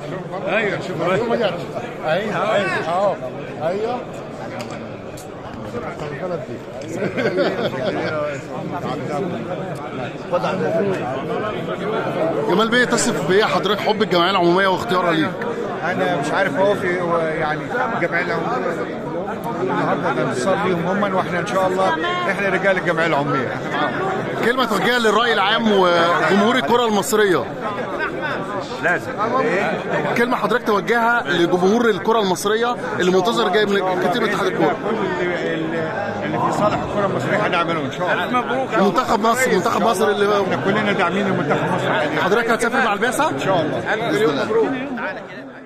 ايوه شوف ما جاتش ايوه ايوه اهو ايوه البلد دي جمال بيه تصف بايه حضرتك حب الجمعيه العموميه واختيارها ليك انا مش عارف هو في هو يعني الجمعيه العموميه النهارده ده انتصار ليهم هم واحنا ان شاء الله احنا رجال الجمعيه العموميه احنا معاهم كلمه توجهها للراي العام وجمهور الكره المصريه لازم كلمه حضرتك توجهها لجمهور الكره المصريه اللي منتظر جاي من كتير من اتحاد الكوره كل اللي, اللي, اللي في صالح الكره المصريه هنعمله ان شاء الله مبروك منتخب مصر منتخب مصر اللي احنا كلنا داعمين لمنتخب مصر حاليا حضرتك هتسافر مع البعثه ان شاء الله مليون مبروك